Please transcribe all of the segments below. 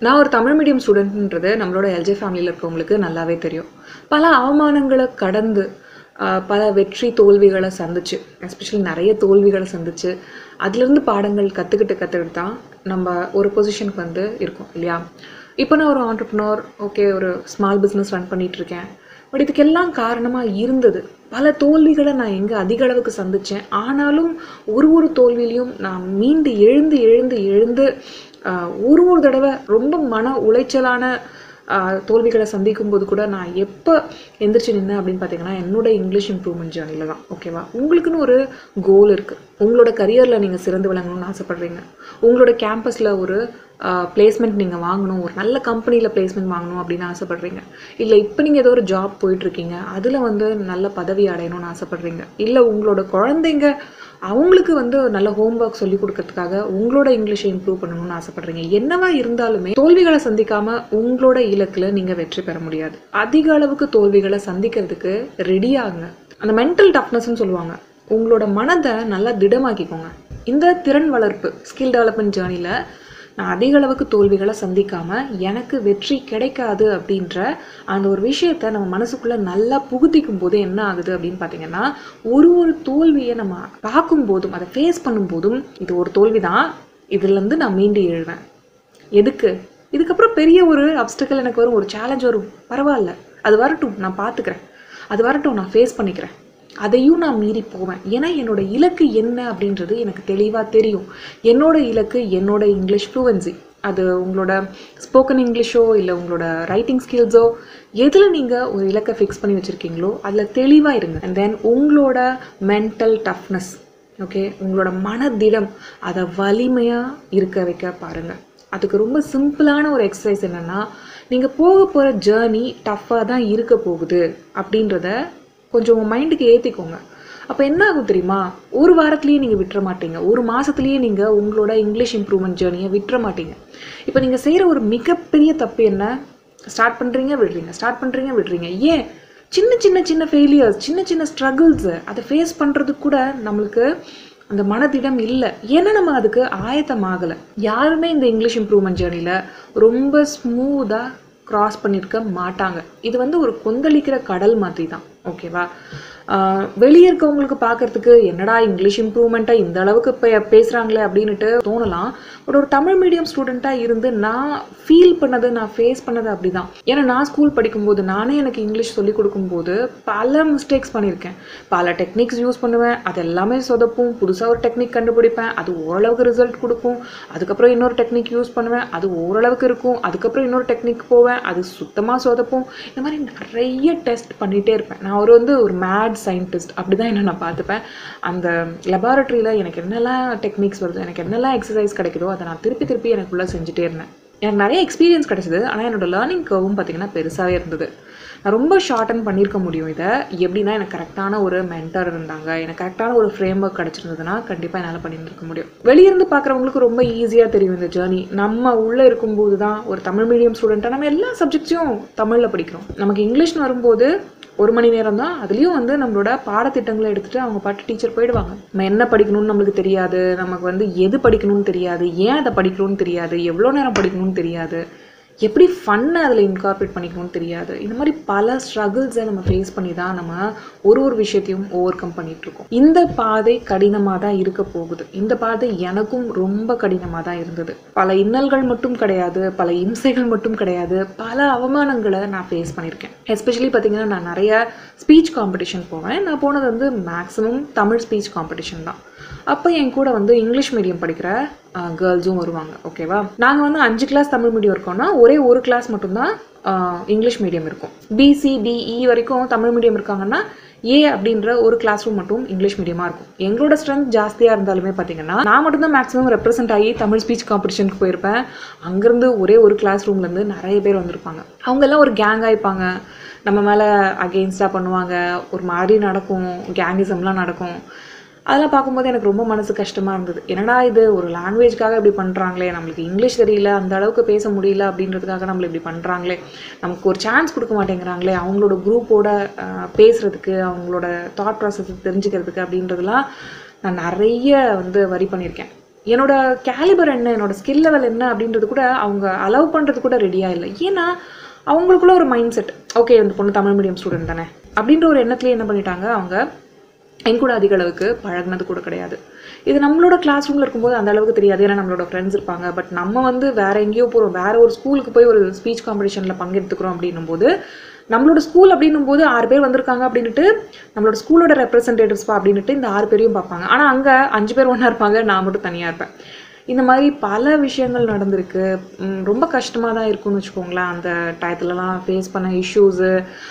நான் ஒரு தமிழ் மீடியம் ஸ்டூடெண்ட்ன்றது நம்மளோட எல்ஜே ஃபேமிலியில் இருக்கவங்களுக்கு நல்லாவே தெரியும் பல அவமானங்களை கடந்து ஆஹ், பல வெற்றி தோல்விகளை சந்திச்சு எஸ்பெஷலி நிறைய தோல்விகளை சந்திச்சு அதுலேருந்து பாடங்கள் கற்றுக்கிட்டு கற்றுக்கிட்டு தான் நம்ம ஒரு பொசிஷனுக்கு வந்து இருக்கோம் இல்லையா இப்போ நான் ஒரு ஆண்டர்ப்ரனர் ஓகே ஒரு ஸ்மால் பிஸ்னஸ் ரன் பண்ணிட்டு இருக்கேன் பட் இதுக்கெல்லாம் காரணமாக இருந்தது பல தோல்விகளை நான் எங்கே அதிக அளவுக்கு சந்தித்தேன் ஆனாலும் ஒரு ஒரு தோல்வியிலையும் நான் மீண்டு எழுந்து எழுந்து எழுந்து ஆஹ், ஒரு ஒரு தடவை ரொம்ப மன உளைச்சலான ஆஹ், தோல்விகளை சந்திக்கும் போது கூட நான் எப்போ எந்திரிச்சு நின்னேன் அப்படின்னு பார்த்தீங்கன்னா என்னோட இங்கிலீஷ் இம்ப்ரூவ்மெண்ட் ஜேர்னியில் தான் ஓகேவா உங்களுக்குன்னு ஒரு கோல் இருக்குது உங்களோட கரியரில் நீங்கள் சிறந்து விளங்கணும்னு ஆசைப்படுறீங்க உங்களோட கேம்பஸில் ஒரு பிளேஸ்மெண்ட் நீங்கள் வாங்கணும் ஒரு நல்ல கம்பெனியில் பிளேஸ்மெண்ட் வாங்கணும் அப்படின்னு ஆசைப்படுறீங்க இல்லை இப்போ நீங்கள் ஏதோ ஒரு ஜாப் போயிட்டுருக்கீங்க அதில் வந்து நல்ல பதவி அடையணும்னு ஆசைப்படுறீங்க இல்லை உங்களோட குழந்தைங்க அவங்களுக்கு வந்து நல்ல ஹோம்ஒர்க் சொல்லி கொடுக்கறதுக்காக உங்களோட இங்கிலீஷை இம்ப்ரூவ் பண்ணணும்னு ஆசைப்படுறீங்க என்னவா இருந்தாலுமே தோல்விகளை சந்திக்காம உங்களோட இலக்குல நீங்க வெற்றி பெற முடியாது அதிக அளவுக்கு தோல்விகளை சந்திக்கிறதுக்கு ரெடி ஆகுங்க அந்த மென்டல் டஃப்னஸ்ன்னு சொல்லுவாங்க உங்களோட மனதை நல்லா திடமாக்கிக்கோங்க இந்த திறன் வளர்ப்பு ஸ்கில் டெவலப்மெண்ட் ஜேர்னியில் நான் அதிக அளவுக்கு தோல்விகளை சந்திக்காம எனக்கு வெற்றி கிடைக்காது அப்படின்ற அந்த ஒரு விஷயத்த நம்ம மனசுக்குள்ள நல்லா புகுத்திக்கும் போது என்ன ஆகுது அப்படின்னு பார்த்தீங்கன்னா ஒரு ஒரு தோல்வியை நம்ம பார்க்கும் போதும் அதை ஃபேஸ் பண்ணும்போதும் இது ஒரு தோல்வி தான் இதுலேருந்து நான் மீண்டு எழுவேன் எதுக்கு இதுக்கப்புறம் பெரிய ஒரு அப்டக்கல் எனக்கு வரும் ஒரு சேலஞ்ச் வரும் பரவாயில்ல அது வரட்டும் நான் பார்த்துக்கிறேன் அது வரட்டும் நான் ஃபேஸ் பண்ணிக்கிறேன் அதையும் நான் மீறி போவேன் ஏன்னா என்னோட இலக்கு என்ன அப்படின்றது எனக்கு தெளிவாக தெரியும் என்னோட இலக்கு என்னோட இங்கிலீஷ் ஃப்ளூவன்சி அது உங்களோட ஸ்போக்கன் இங்கிலீஷோ இல்லை உங்களோட ரைட்டிங் ஸ்கில்ஸோ எதில் நீங்கள் ஒரு இலக்கை ஃபிக்ஸ் பண்ணி வச்சுருக்கீங்களோ அதில் தெளிவாக இருங்க அண்ட் தென் உங்களோட மென்டல் டஃப்னஸ் ஓகே உங்களோட மனதிடம் அதை வலிமையாக இருக்க வைக்க பாருங்கள் அதுக்கு ரொம்ப சிம்பிளான ஒரு எக்ஸசைஸ் என்னென்னா நீங்கள் போக போகிற ஜேர்னி டஃப்பாக தான் இருக்க போகுது அப்படின்றத கொஞ்சம் உங்கள் மைண்டுக்கு ஏற்றிக்கோங்க அப்போ என்ன ஆகும் தெரியுமா ஒரு வாரத்துலேயே நீங்கள் விட்டுற மாட்டீங்க ஒரு மாதத்துலேயே நீங்கள் உங்களோட இங்கிலீஷ் இம்ப்ரூவ்மெண்ட் ஜேர்னியை விட்டுற மாட்டீங்க இப்போ நீங்கள் செய்கிற ஒரு மிகப்பெரிய தப்பு என்ன ஸ்டார்ட் பண்ணுறீங்க விடுறீங்க ஸ்டார்ட் பண்ணுறீங்க விடுறீங்க ஏன் சின்ன சின்ன சின்ன ஃபெயிலியர்ஸ் சின்ன சின்ன ஸ்ட்ரகிள்ஸு அதை ஃபேஸ் பண்ணுறதுக்கு கூட நம்மளுக்கு அந்த மனதிடம் இல்லை ஏன்னா நம்ம அதுக்கு ஆயத்தமாகலை யாருமே இந்த இங்கிலீஷ் இம்ப்ரூவ்மெண்ட் ஜேர்னியில் ரொம்ப ஸ்மூத்தாக கிராஸ் பண்ணியிருக்க மாட்டாங்க இது வந்து ஒரு கொந்தளிக்கிற கடல் மாதிரி தான் ஓகேவா ஆஹ் வெளியே இருக்கவங்களுக்கு பார்க்கறதுக்கு என்னடா இங்கிலீஷ் இம்ப்ரூவ்மெண்ட்டாக இந்த அளவுக்கு பே பேசுகிறாங்களே அப்படின்னுட்டு தோணலாம் பட் ஒரு தமிழ் மீடியம் ஸ்டூடெண்ட்டாக இருந்து நான் ஃபீல் பண்ணது நான் ஃபேஸ் பண்ணது அப்படிதான் ஏன்னா நான் ஸ்கூல் படிக்கும்போது நானே எனக்கு இங்கிலீஷ் சொல்லி கொடுக்கும்போது பல மிஸ்டேக்ஸ் பண்ணியிருக்கேன் பல டெக்னிக்ஸ் யூஸ் பண்ணுவேன் அது எல்லாமே சொதப்பும் புதுசாக ஒரு டெக்னிக் கண்டுபிடிப்பேன் அது ஓரளவுக்கு ரிசல்ட் கொடுக்கும் அதுக்கப்புறம் இன்னொரு டெக்னிக் யூஸ் பண்ணுவேன் அது ஓரளவுக்கு இருக்கும் அதுக்கப்புறம் இன்னொரு டெக்னிக் போவேன் அது சுத்தமாக சொதப்பும் இந்த மாதிரி நிறைய டெஸ்ட் பண்ணிகிட்டே இருப்பேன் நான் ஒரு வந்து ஒரு மேட் சயின்டிஸ்ட் அப்படி தான் என்ன நான் பார்த்துப்பேன் அந்த லெபார்ட்டரியில் எனக்கு என்னெல்லாம் டெக்னிக்ஸ் வருது எனக்கு என்னெல்லாம் எக்ஸசைஸ் கிடைக்குதோ அதை நான் திருப்பி திருப்பி எனக்குள்ளே செஞ்சுட்டே இருந்தேன் எனக்கு நிறைய எக்ஸ்பீரியன்ஸ் கிடைச்சது ஆனால் என்னோட லேர்னிங் கர்வும் பார்த்தீங்கன்னா பெருசாகவே இருந்தது நான் ரொம்ப ஷார்டன் பண்ணியிருக்க முடியும் இதை எப்படின்னா எனக்கு கரெக்டான ஒரு மென்டர் இருந்தாங்க எனக்கு கரெக்டான ஒரு ஃப்ரேம் ஒர்க் கிடச்சிருந்ததுன்னா கண்டிப்பாக என்னால் பண்ணியிருக்க முடியும் வெளியிருந்து பார்க்குறவங்களுக்கு ரொம்ப ஈஸியாக தெரியும் இந்த ஜேர்னி நம்ம உள்ளே இருக்கும்போது தான் ஒரு தமிழ் மீடியம் ஸ்டூடெண்ட்டாக நம்ம எல்லா சப்ஜெக்ட்ஸையும் தமிழில் படிக்கிறோம் நமக்கு இங்கிலீஷ்னு வரும்போது ஒரு மணி நேரம் தான் அதுலேயும் வந்து நம்மளோட பாடத்திட்டங்களை எடுத்துகிட்டு அவங்க பாட்டு டீச்சர் போயிடுவாங்க நம்ம என்ன படிக்கணும்னு நம்மளுக்கு தெரியாது நமக்கு வந்து எது படிக்கணும்னு தெரியாது ஏன் அதை படிக்கணும்னு தெரியாது எவ்வளோ நேரம் படிக்கணும்னு தெரியாது எப்படி ஃபன்னை அதில் இன்கார்பரேட் பண்ணிக்கணும்னு தெரியாது இந்த மாதிரி பல ஸ்ட்ரகிள்ஸை நம்ம ஃபேஸ் பண்ணி தான் நம்ம ஒரு ஒரு விஷயத்தையும் ஓவர் கம் பண்ணிட்டு இருக்கோம் இந்த பாதை கடினமாக தான் இருக்க போகுது இந்த பாதை எனக்கும் ரொம்ப கடினமாக தான் இருந்தது பல இன்னல்கள் மட்டும் கிடையாது பல இம்சைகள் மட்டும் கிடையாது பல அவமானங்களை நான் ஃபேஸ் பண்ணியிருக்கேன் எஸ்பெஷலி பார்த்தீங்கன்னா நான் நிறைய ஸ்பீச் காம்படிஷன் போவேன் நான் போனது வந்து மேக்ஸிமம் தமிழ் ஸ்பீச் காம்படிஷன் தான் அப்போ என் கூட வந்து இங்கிலீஷ் மீடியம் படிக்கிற கேர்ள்ஸும் வருவாங்க ஓகேவா நாங்கள் வந்து அஞ்சு கிளாஸ் தமிழ் மீடியம் இருக்கோம்னா ஒரே ஒரு கிளாஸ் மட்டும்தான் ஆஹ், இங்கிலீஷ் மீடியம் இருக்கும் பிசி டிஇ வரைக்கும் தமிழ் மீடியம் இருக்காங்கன்னா ஏ அப்படின்ற ஒரு கிளாஸ் ரூம் மட்டும் இங்கிலீஷ் மீடியமாக இருக்கும் எங்களோட ஸ்ட்ரென்த் ஜாஸ்தியாக இருந்தாலுமே பார்த்தீங்கன்னா நான் மட்டும்தான் மேக்ஸிமம் ரெப்ரசென்ட் ஆகி தமிழ் ஸ்பீச் காம்படிஷனுக்கு போயிருப்பேன் அங்கேருந்து ஒரே ஒரு கிளாஸ் ரூம்லேருந்து நிறைய பேர் வந்திருப்பாங்க அவங்கெல்லாம் ஒரு கேங் ஆயிப்பாங்க நம்ம மேலே அகெயின்ஸ்டாக பண்ணுவாங்க ஒரு மாதிரி நடக்கும் கேங்கிசம்லாம் நடக்கும் அதெல்லாம் பார்க்கும்போது எனக்கு ரொம்ப மனசு கஷ்டமாக இருந்தது என்னடா இது ஒரு லாங்குவேஜ்க்காக இப்படி பண்ணுறாங்களே நம்மளுக்கு இங்கிலீஷ் தெரியல அந்த அளவுக்கு பேச முடியல அப்படின்றதுக்காக நம்மள இப்படி பண்ணுறாங்களே நமக்கு ஒரு சான்ஸ் கொடுக்க மாட்டேங்கிறாங்களே அவங்களோட குரூப்போட பேசுகிறதுக்கு அவங்களோட தாட் ப்ராசஸ் தெரிஞ்சுக்கிறதுக்கு அப்படின்றதுலாம் நான் நிறைய வந்து வரி பண்ணியிருக்கேன் என்னோட கேலிபர் என்ன என்னோட ஸ்கில் லெவல் என்ன அப்படின்றது கூட அவங்க அலோவ் பண்ணுறது கூட ரெடியாக இல்லை ஏன்னா அவங்களுக்குள்ள ஒரு மைண்ட் செட் ஓகே இந்த பொண்ணு தமிழ் மீடியம் ஸ்டூடெண்ட் தானே அப்படின்ற ஒரு எண்ணத்துலேயே என்ன பண்ணிட்டாங்க அவங்க என் கூட அதிக அளவுக்கு பழகுனது கூட கிடையாது இது நம்மளோட கிளாஸ் ரூமில் இருக்கும்போது அந்த அளவுக்கு தெரியாது ஏன்னா நம்மளோட ஃப்ரெண்ட்ஸ் இருப்பாங்க பட் நம்ம வந்து வேற எங்கேயோ போகிறோம் வேற ஒரு ஸ்கூலுக்கு போய் ஒரு ஸ்பீச் காம்படிஷனில் பங்கெடுத்துக்கிறோம் அப்படின்னும் போது நம்மளோட ஸ்கூல் அப்படின்னும் போது ஆறு பேர் வந்திருக்காங்க அப்படின்ட்டு நம்மளோட ஸ்கூலோட ரெப்ரசன்டேட்டிவ்ஸ்பா அப்படின்ட்டு இந்த ஆறு பேரையும் பார்ப்பாங்க ஆனால் அங்கே அஞ்சு பேர் ஒன்றா இருப்பாங்க நான் மட்டும் தனியாக இருப்பேன் இந்த மாதிரி பல விஷயங்கள் நடந்திருக்கு ம், ரொம்ப கஷ்டமாக தான் இருக்கும்னு வச்சுக்கோங்களேன் அந்த டயத்துலலாம் ஃபேஸ் பண்ண இஷ்யூஸு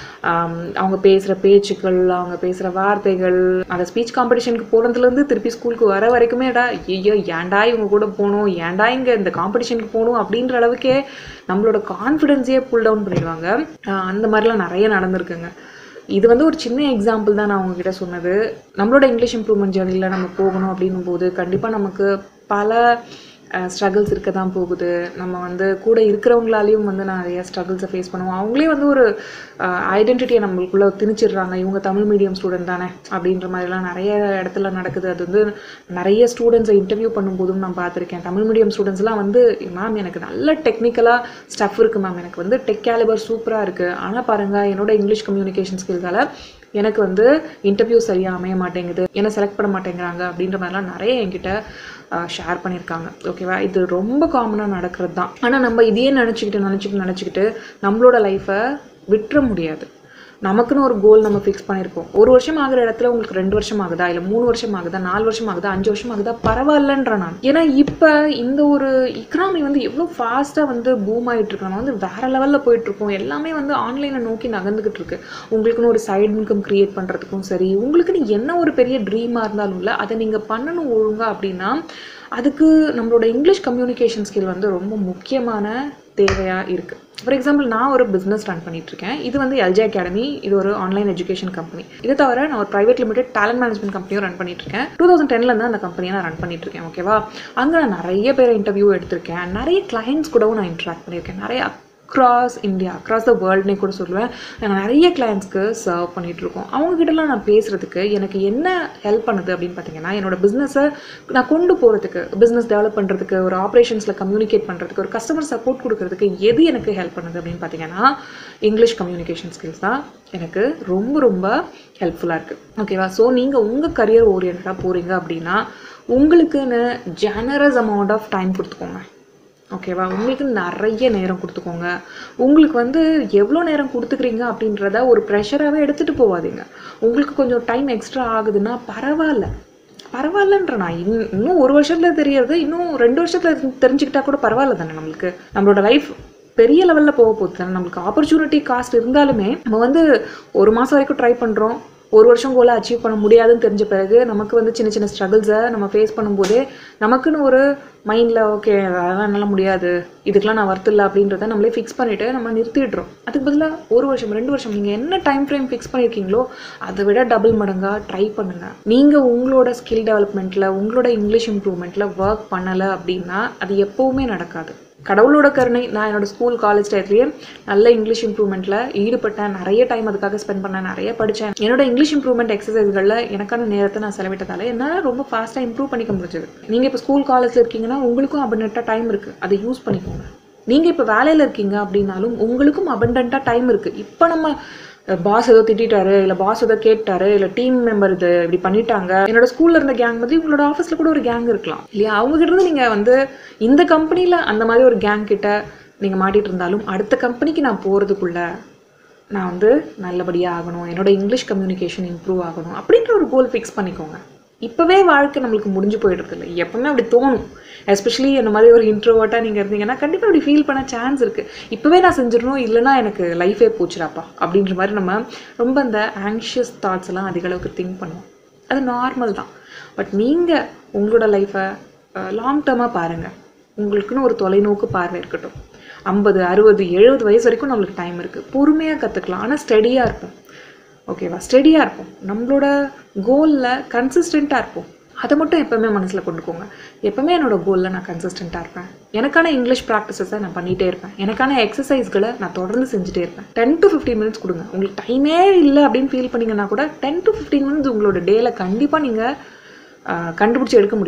அவங்க பேசுகிற பேச்சுக்கள் அவங்க பேசுகிற வார்த்தைகள் அந்த ஸ்பீச் காம்படிஷனுக்கு போனதுலேருந்து திருப்பி ஸ்கூலுக்கு வர வரைக்குமேடா ஐயோ ஏன்டா இவங்க கூட போகணும் ஏன்டா இங்கே இந்த காம்படிஷனுக்கு போகணும் அப்படின்ற அளவுக்கே நம்மளோட கான்ஃபிடென்ஸையே புல் டவுன் பண்ணிடுவாங்க ஆஹ் அந்த மாதிரிலாம் நிறைய நடந்திருக்குங்க இது வந்து ஒரு சின்ன எக்ஸாம்பிள் தான் நான் உங்ககிட்ட சொன்னது நம்மளோட இங்கிலீஷ் இம்ப்ரூவ்மெண்ட் ஜேர்னியில் நம்ம போகணும் அப்படின்னும் போது கண்டிப்பாக நமக்கு பல ஸ்ட்ரகிள்ஸ் இருக்க தான் போகுது நம்ம வந்து கூட இருக்கிறவங்களாலையும் வந்து நிறைய ஸ்ட்ரகிள்ஸை ஃபேஸ் பண்ணுவோம் அவங்களே வந்து ஒரு ஐடென்டிட்டியை நம்மளுக்குள்ளே திணிச்சிடுறாங்க இவங்க தமிழ் மீடியம் ஸ்டூடெண்ட் தானே அப்படின்ற மாதிரிலாம் நிறைய இடத்துல நடக்குது அது வந்து நிறைய ஸ்டூடெண்ட்ஸை இன்டர்வியூ பண்ணும்போதும் நான் பார்த்துருக்கேன் தமிழ் மீடியம் ஸ்டூடெண்ட்ஸ்லாம் வந்து மேம் எனக்கு நல்ல டெக்னிக்கலாக ஸ்டஃப் இருக்குது மேம் எனக்கு வந்து டெக் கேலிபர் சூப்பராக இருக்குது ஆனால் பாருங்கள் என்னோட இங்கிலீஷ் கம்யூனிகேஷன் ஸ்கில்ஸால் எனக்கு வந்து இன்டர்வியூ சரியாக அமைய மாட்டேங்குது என்ன செலக்ட் பண்ண மாட்டேங்கிறாங்க அப்படின்ற மாதிரிலாம் நிறைய என்கிட்ட ஷேர் பண்ணியிருக்காங்க ஓகேவா இது ரொம்ப காமனாக நடக்கிறது தான் ஆனால் நம்ம இதையே நினச்சிக்கிட்டு நினச்சிக்கிட்டு நினச்சிக்கிட்டு நம்மளோட லைஃப்பை விட்டுற முடியாது நமக்குன்னு ஒரு கோல் நம்ம ஃபிக்ஸ் பண்ணியிருப்போம் ஒரு வருஷம் ஆகுற இடத்துல உங்களுக்கு ரெண்டு வருஷம் ஆகுதா இல்லை மூணு வருஷம் ஆகுதா நாலு வருஷம் ஆகுதா அஞ்சு வருஷம் ஆகுதா பரவாயில்லன்ற நான் ஏன்னா இப்போ இந்த ஒரு இக்கனாமி வந்து எவ்வளோ ஃபாஸ்ட்டாக வந்து பூம் ஆகிட்டு இருக்கு நம்ம வந்து வேற லெவலில் போயிட்டு இருக்கோம் எல்லாமே வந்து ஆன்லைனை நோக்கி நகர்ந்துக்கிட்டு இருக்கு உங்களுக்குன்னு ஒரு சைடு இன்கம் கிரியேட் பண்ணுறதுக்கும் சரி உங்களுக்குன்னு என்ன ஒரு பெரிய ட்ரீமாக இருந்தாலும் இல்லை அதை நீங்கள் பண்ணணும் ஒழுங்கா அப்படின்னா அதுக்கு நம்மளோட இங்கிலீஷ் கம்யூனிகேஷன் ஸ்கில் வந்து ரொம்ப முக்கியமான தேவையாக இருக்குது ஃபார் எக்ஸாம்பிள் நான் ஒரு பிஸ்னஸ் ரன் பண்ணிட்டு இருக்கேன் இது வந்து எல்ஜே அகாடமி இது ஒரு ஆன்லைன் எஜுகேஷன் கம்பெனி இதை தவிர நான் ஒரு ப்ரைவேட் லிமிடெட் டேலண்ட் மேனேஜ்மெண்ட் கம்பெனியும் ரன் பண்ணிட்டு இருக்கேன் டூ தௌசண்ட் டென்லேருந்து அந்த கம்பெனியை நான் ரன் பண்ணிட்டு இருக்கேன் ஓகேவா அங்கே நான் நிறைய பேர் இன்டர்வியூ எடுத்திருக்கேன் நிறைய கிளைண்ட்ஸ் கூடவும் நான் இன்ட்ராக்ட் பண்ணியிருக்கேன் நிறைய அக்ராஸ் இந்தியா அக்ராஸ் த வேர்ல்ட்னே கூட சொல்லுவேன் நாங்கள் நிறைய கிளைண்ட்ஸ்க்கு சர்வ் பண்ணிட்டு இருக்கோம் அவங்க கிட்டலாம் நான் பேசுறதுக்கு எனக்கு என்ன ஹெல்ப் பண்ணுது அப்படின்னு பார்த்தீங்கன்னா என்னோட பிஸ்னஸை நான் கொண்டு போகிறதுக்கு பிஸ்னஸ் டெவலப் பண்ணுறதுக்கு ஒரு ஆப்ரேஷன்ஸில் கம்யூனிகேட் பண்ணுறதுக்கு ஒரு கஸ்டமர் சப்போர்ட் கொடுக்கறதுக்கு எது எனக்கு ஹெல்ப் பண்ணுது அப்படின்னு பார்த்தீங்கன்னா இங்கிலீஷ் கம்யூனிகேஷன் ஸ்கில்ஸ் தான் எனக்கு ரொம்ப ரொம்ப ஹெல்ப்ஃபுல்லாக இருக்குது ஓகேவா ஸோ நீங்கள் உங்கள் கரியர் ஓரியன்டாக போகிறீங்க அப்படின்னா உங்களுக்குன்னு ஜெனரஸ் அமௌண்ட் ஆஃப் டைம் கொடுத்துக்கோங்க ஓகேவா உங்களுக்கு நிறைய நேரம் கொடுத்துக்கோங்க உங்களுக்கு வந்து எவ்வளோ நேரம் கொடுத்துக்கிறீங்க அப்படின்றத ஒரு ப்ரெஷராகவே எடுத்துகிட்டு போகாதீங்க உங்களுக்கு கொஞ்சம் டைம் எக்ஸ்ட்ரா ஆகுதுன்னா பரவாயில்ல பரவாயில்லன்ற நான் இன் இன்னும் ஒரு வருஷத்துல தெரியறது இன்னும் ரெண்டு வருஷத்துல தெரி- தெரிஞ்சுக்கிட்டா கூட பரவாயில்ல தானே நம்மளுக்கு நம்மளோட லைஃப் பெரிய லெவலில் போக போகுது தானே நம்மளுக்கு ஆப்பர்ச்சுனிட்டி காஸ்ட் இருந்தாலுமே நம்ம வந்து ஒரு மாதம் வரைக்கும் ட்ரை பண்ணுறோம் ஒரு வருஷம் கோலை அச்சீவ் பண்ண முடியாதுன்னு தெரிஞ்ச பிறகு நமக்கு வந்து சின்ன சின்ன ஸ்ட்ரகிள்ஸை நம்ம ஃபேஸ் பண்ணும்போதே நமக்குன்னு ஒரு மைண்டில் ஓகே அதெல்லாம் என்னால் முடியாது இதுக்கெலாம் நான் ஒர்த் இல்லை அப்படின்றத நம்மளே ஃபிக்ஸ் பண்ணிவிட்டு நம்ம நிறுத்திடுறோம் அதுக்கு பதிலாக ஒரு வருஷம் ரெண்டு வருஷம் நீங்கள் என்ன டைம் ஃப்ரேம் ஃபிக்ஸ் பண்ணியிருக்கீங்களோ அதை விட டபுள் மடங்காக ட்ரை பண்ணுங்கள் நீங்கள் உங்களோட ஸ்கில் டெவலப்மெண்ட்டில் உங்களோட இங்கிலீஷ் இம்ப்ரூவ்மெண்ட்டில் ஒர்க் பண்ணலை அப்படின்னா அது எப்போவுமே நடக்காது கடவுளோட கருணை நான் என்னோட ஸ்கூல் காலேஜ் டயத்துலேயே நல்ல இங்கிலீஷ் இம்ப்ரூவ்மெண்ட்டில் ஈடுபட்டேன் நிறைய டைம் அதுக்காக ஸ்பெண்ட் பண்ணேன் நிறைய படித்தேன் என்னோட இங்கிலீஷ் இம்ப்ரூவ்மெண்ட் எக்ஸசைஸ்களில் எனக்கான நேரத்தை நான் செலவிட்டதால என்னால் ரொம்ப ஃபாஸ்ட்டாக இம்ப்ரூவ் பண்ணிக்க முடிஞ்சது நீங்கள் இப்போ ஸ்கூல் காலேஜில் இருக்கீங்கன்னா உங்களுக்கும் அபண்டண்ட்டாக டைம் இருக்குது அதை யூஸ் பண்ணிக்கோங்க நீங்கள் இப்போ வேலையில் இருக்கீங்க அப்படின்னாலும் உங்களுக்கும் அபண்டண்ட்டாக டைம் இருக்குது இப்போ நம்ம பாஸ் ஏதோ திட்டாரு இல்லை பாஸ் ஏதோ கேட்டாரு இல்லை டீம் மெம்பர் இது இப்படி பண்ணிட்டாங்க என்னோட ஸ்கூல்ல இருந்த கேங் மாதிரி உங்களோட ஆஃபீஸில் கூட ஒரு கேங் இருக்கலாம் இல்லையா அவங்க கிட்ட இருந்து நீங்கள் வந்து இந்த கம்பெனியில் அந்த மாதிரி ஒரு கேங் கிட்ட நீங்கள் மாட்டிட்டு இருந்தாலும் அடுத்த கம்பெனிக்கு நான் போகிறதுக்குள்ள நான் வந்து நல்லபடியாக ஆகணும் என்னோட இங்கிலீஷ் கம்யூனிகேஷன் இம்ப்ரூவ் ஆகணும் அப்படின்ற ஒரு கோல் ஃபிக்ஸ் பண்ணிக்கோங்க இப்போவே வாழ்க்கை நம்மளுக்கு முடிஞ்சு போயிடுறது இல்லை எப்பவுமே அப்படி தோணும் எஸ்பெஷலி இந்த மாதிரி ஒரு இன்ட்ரோவர்ட்டாக நீங்கள் இருந்தீங்கன்னா கண்டிப்பாக அப்படி ஃபீல் பண்ண சான்ஸ் இருக்குது இப்போவே நான் செஞ்சிடணும் இல்லைன்னா எனக்கு லைஃபே போச்சுடாப்பா அப்படின்ற மாதிரி நம்ம ரொம்ப அந்த ஆங்ஷியஸ் தாட்ஸ் எல்லாம் அதிக அளவுக்கு திங்க் பண்ணுவோம் அது நார்மல் தான் பட் நீங்கள் உங்களோட லைஃப்பை லாங் டேர்மாக பாருங்கள் உங்களுக்குன்னு ஒரு தொலைநோக்கு பார்வை இருக்கட்டும் ஐம்பது அறுபது எழுபது வயசு வரைக்கும் நம்மளுக்கு டைம் இருக்குது பொறுமையாக கற்றுக்கலாம் ஆனால் ஸ்டடியாக இருப்போம் ஓகேவா ஸ்டெடியாக இருப்போம் நம்மளோட கோலில் கன்சிஸ்டண்ட்டாக இருப்போம் அதை மட்டும் எப்போவுமே மனசில் கொண்டுக்கோங்க எப்போவுமே என்னோட கோலில் நான் கன்சிஸ்டண்ட்டாக இருப்பேன் எனக்கான இங்கிலீஷ் ப்ராக்டிசஸை நான் பண்ணிகிட்டே இருப்பேன் எனக்கான எக்ஸசைஸ்களை நான் தொடர்ந்து செஞ்சுட்டே இருப்பேன் டென் டு ஃபிஃப்டீன் மினிட்ஸ் கொடுங்க உங்களுக்கு டைமே இல்லை அப்படின்னு ஃபீல் பண்ணீங்கன்னா கூட டென் டு ஃபிஃப்டீன் மினிட்ஸ் உங்களோட டேயில் கண்டிப்பாக நீங்கள் கண்டுபிடிச்சி எடுக்க முடியும்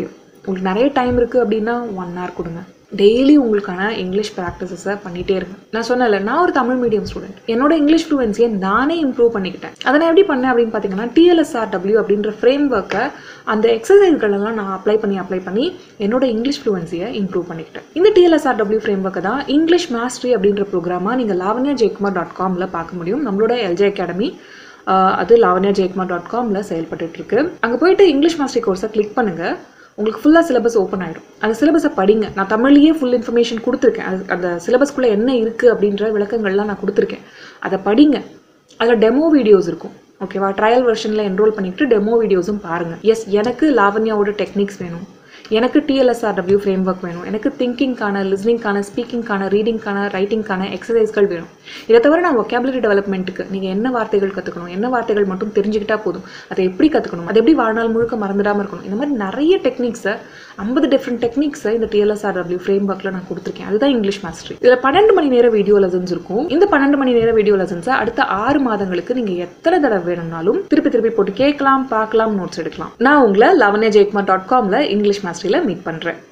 உங்களுக்கு நிறைய டைம் இருக்குது அப்படின்னா ஒன் ஹவர் கொடுங்க டெய்லி உங்களுக்கான இங்கிலீஷ் ப்ராக்டிசஸை பண்ணிகிட்டே இருங்க நான் சொன்னல நான் ஒரு தமிழ் மீடியம் ஸ்டூடெண்ட் என்னோட இங்கிலீஷ் ஃப்ளூவன்சியை நானே இம்ப்ரூவ் பண்ணிக்கிட்டேன் அதை நான் எப்படி பண்ணேன் அப்படின்னு பார்த்தீங்கன்னா டிஎல்எஸ்ஆர்டபிள்யூ அப்படின்ற ஃப்ரேம் ஒர்க்கை அந்த எக்ஸசைஸ்கள் எல்லாம் நான் அப்ளை பண்ணி அப்ளை பண்ணி என்னோட இங்கிலீஷ் ஃப்ளூவன்சியை இம்ப்ரூவ் பண்ணிக்கிட்டேன் இந்த டிஎல்எஸ்ஆர்டபிள்யூ ஃப்ரேம் ஒர்க்கை தான் இங்கிலீஷ் மாஸ்ட்ரி அப்படின்ற ப்ரோக்ராமாக நீங்கள் லாவண்யா ஜெயக்குமார் டாட் காமில் பார்க்க முடியும் நம்மளோட எல்ஜே அகாடமி அது லாவண்யா ஜெயக்குமார் டாட் காமில் செயல்பட்டு இருக்கு அங்கே போயிட்டு இங்கிலீஷ் மாஸ்டரி கோர்ஸை கிளிக் பண்ணுங்கள் உங்களுக்கு ஃபுல்லாக சிலபஸ் ஓப்பன் ஆகிடும் அந்த சிலபஸை படிங்க நான் தமிழ்லேயே ஃபுல் இன்ஃபர்மேஷன் கொடுத்துருக்கேன் அது அந்த சிலபஸ்க்குள்ளே என்ன இருக்குது அப்படின்ற விளக்கங்கள்லாம் நான் கொடுத்துருக்கேன் அதை படிங்க அதில் டெமோ வீடியோஸ் இருக்கும் ஓகேவா ட்ரையல் வெர்ஷனில் என்ரோல் பண்ணிவிட்டு டெமோ வீடியோஸும் பாருங்கள் எஸ் எனக்கு லாவண்யாவோட டெக்னிக்ஸ் வேணும் எனக்கு டிஎல்எஸ்ஆர்டபிள்யூ ஃப்ரேம் ஒர்க் வேணும் எனக்கு திங்கிங்கான லிஸ்னிங்கான ஸ்பீக்கிங்கான ரீடிங்கான ரைட்டிங்கான எக்ஸசைஸ்கள் வேணும் இதை தவிர நான் ஒகேபுலரி டெவலப்மெண்ட்டுக்கு நீங்கள் என்ன வார்த்தைகள் கற்றுக்கணும் என்ன வார்த்தைகள் மட்டும் தெரிஞ்சுக்கிட்டா போதும் அதை எப்படி கற்றுக்கணும் அதை எப்படி வாழ்நாள் முழுக்க மறந்துடாமல் இருக்கணும் இந்த மாதிரி நிறைய டெக்னிக்ஸை ஐம்பது டிஃப்ரெண்ட் டெக்னிக்ஸை இந்த டிஎல்எஸ்ஆர்டபிள்யூ ஃப்ரேம் ஒர்க்கில் நான் கொடுத்துருக்கேன் அதுதான் இங்கிலீஷ் மாஸ்டரி இதில் பன்னெண்டு மணி நேர வீடியோ லெசன்ஸ் இருக்கும் இந்த பன்னெண்டு மணி நேர வீடியோ லெசன்ஸை அடுத்த ஆறு மாதங்களுக்கு நீங்கள் எத்தனை தடவை வேணும்னாலும் திருப்பி திருப்பி போட்டு கேட்கலாம் பார்க்கலாம் நோட்ஸ் எடுக்கலாம் நான் உங்களை லவன்யா ஜெயக்குமார் டாட் காமில் இங்கிலீஷ் மாஸ்டரியில் மீட் பண்ணுறேன்